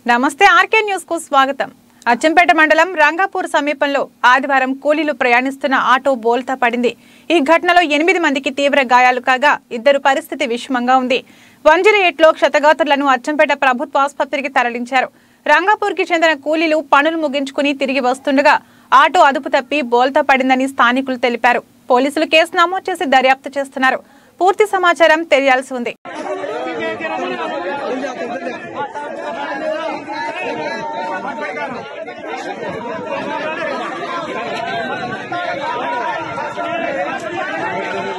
నమస్తే RK news కు స్వాగతం అచ్చంపేట మండలం రంగాపూర్ సమీపంలో ఆదివారం కూలీలు ప్రయాణిస్తున్న ఆటో బోల్తా పడింది ఈ ఘటనలో ఎనిమిది మందికి తీవ్ర గాయాలు కాగా ఇద్దరు పరిస్థితి విషమంగా ఉంది వంజరేట్లో క్షతగాతులను అచ్చంపేట ప్రభుత్వ ఆసుపత్రికి తరలించారు రంగాపూర్కి చెందిన కూలీలు పనులు ముగించుకుని తిరిగి వస్తుండగా ఆటో అదుపు తప్పి బోల్తా పడిందని స్థానికులు తెలిపారు పోలీసులు కేసు నమోదు చేసి దర్యాప్తు చేస్తున్నారు పూర్తి సమాచారం తెలియాల్సి ఉంది ¡Vamos!